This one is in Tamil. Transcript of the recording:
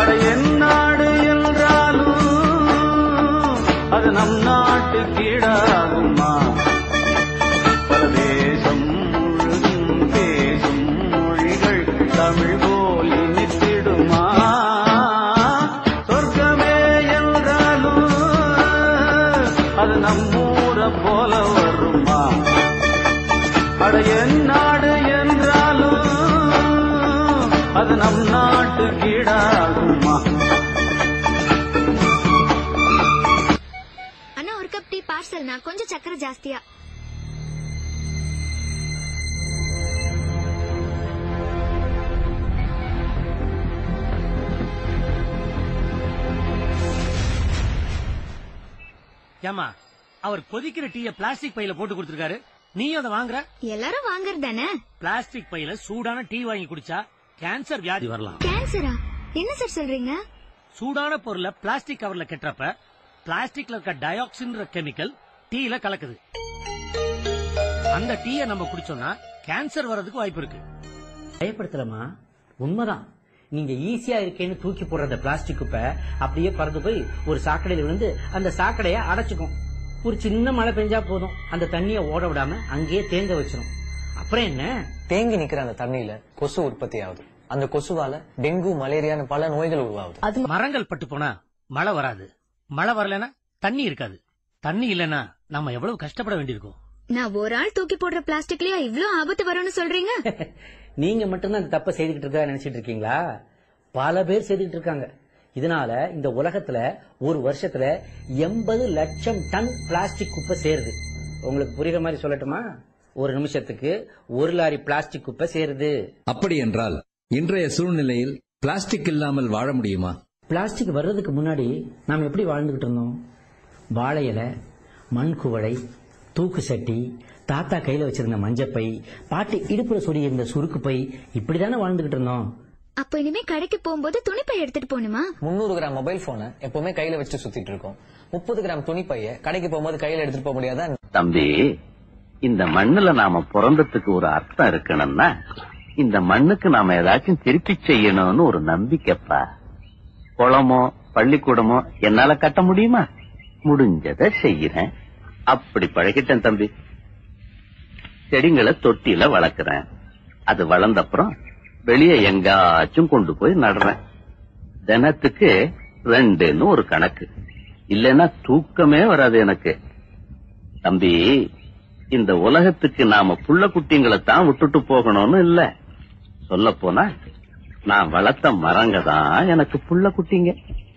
அட என் நாடு என்றாலும் அது நம் நாட்டு கீழாகுமா பரதேசம் முழுதும் பேசும் மொழிகள் தமிழ் போல் இனித்திடுமா சொர்க்கமே என்றாலும் அது நம்மூர போல வருமா அட என் நாடு என்றாலும் அது நம் நாட்டு கீழாகுமா அண்ணா ஒரு கப் டீ பார்சல்னா கொஞ்சம் சக்கரை ஜாஸ்தியா ஏமா அவர் கொதிக்கிற டீய பிளாஸ்டிக் பையில போட்டு கொடுத்திருக்காரு நீயும் அதை வாங்குற எல்லாரும் வாங்குறது தானே பிளாஸ்டிக் பையில சூடான டீ வாங்கி குடிச்சா கேன்சர் வியாதி வரலாம் கேன்சரா என்ன சார் சொல்றீங்க சூடான பொருளை பிளாஸ்டிக் கவர்ல கெட்டுறப்ப பிளாஸ்டிக்ல இருக்க டயாக்சின்ற கெமிக்கல் டீல கலக்குது அந்த டீய நம்ம குடிச்சோம்னா கேன்சர் வர்றதுக்கு வாய்ப்பு இருக்கு பயப்படுத்தலமா உண்மைதான் நீங்க ஈஸியா இருக்கேன்னு தூக்கி போடுற அந்த பிளாஸ்டிக் குப்பை அப்படியே பறந்து போய் ஒரு சாக்கடையில விழுந்து அந்த சாக்கடைய அடைச்சுக்கும் ஒரு சின்ன மழை பெஞ்சா போதும் அந்த தண்ணிய ஓட விடாம அங்கேயே தேங்க வச்சிரும் அப்புறம் என்ன தேங்கி நிக்கிற அந்த தண்ணியில கொசு உற்பத்தி ஆகுது அந்த கொசுவால டெங்கு மலேரியான்னு பல நோய்கள் உருவாகுது மரங்கள் பட்டு போனா மழை வராது மழை வரலனா தண்ணி இருக்காது தண்ணி இல்லனா நம்ம எவ்வளவு கஷ்டப்பட வேண்டியிருக்கும் நான் ஒரு ஆள் தூக்கி போடுற பிளாஸ்டிக்லயா இவ்ளோ ஆபத்து வரும்னு சொல்றீங்க நீங்க மட்டும்தான் அந்த தப்பை செய்துகிட்டு இருக்கா நினைச்சிட்டு இருக்கீங்களா பல பேர் செய்துகிட்டு இருக்காங்க இதனால இந்த உலகத்துல ஒரு வருஷத்துல எண்பது லட்சம் டன் பிளாஸ்டிக் குப்பை சேருது உங்களுக்கு புரியுற மாதிரி சொல்லட்டுமா ஒரு நிமிஷத்துக்கு ஒரு லாரி பிளாஸ்டிக் குப்பை சேருது அப்படி என்றால் இன்றைய சூழ்நிலையில் பிளாஸ்டிக் இல்லாமல் வாழ முடியுமா பிளாஸ்டிக் வர்றதுக்கு முன்னாடி நாம் எப்படி வாழ்ந்துகிட்டு இருந்தோம் வாழை இலை மண் குவளை தூக்கு சட்டி தாத்தா கையில வச்சிருந்த மஞ்சப்பை பாட்டி இடுப்புல சொருகியிருந்த சுருக்கு பை இப்படிதானே வாழ்ந்துகிட்டு இருந்தோம் அப்ப இனிமே கடைக்கு போகும்போது துணிப்பை எடுத்துட்டு போகணுமா முந்நூறு கிராம் மொபைல் போனை எப்பவுமே கையில வச்சு சுத்திட்டு இருக்கோம் முப்பது கிராம் துணிப்பைய கடைக்கு போகும்போது கையில எடுத்துட்டு போக முடியாதா தம்பி இந்த மண்ணுல நாம பிறந்ததுக்கு ஒரு அர்த்தம் இருக்கணும்னா இந்த மண்ணுக்கு நாம ஏதாச்சும் திருப்பி செய்யணும்னு ஒரு நம்பிக்கைப்பா குளமோ பள்ளிக்கூடமோ என்னால கட்ட முடியுமா முடிஞ்சதை செய்யறேன் அப்படி பழகிட்டேன் தம்பி செடிங்களை தொட்டில வளர்க்கறேன் அது வளர்ந்தப்புறம் வெளியே எங்காச்சும் கொண்டு போய் நடுறேன் தினத்துக்கு ரெண்டுன்னு ஒரு கணக்கு இல்லைன்னா தூக்கமே வராது எனக்கு தம்பி இந்த உலகத்துக்கு நாம புள்ள குட்டிங்களை தான் விட்டுட்டு போகணும்னு இல்ல சொல்ல போனா நான் வளர்த்த மரங்க தான் எனக்கு புள்ள குட்டிங்க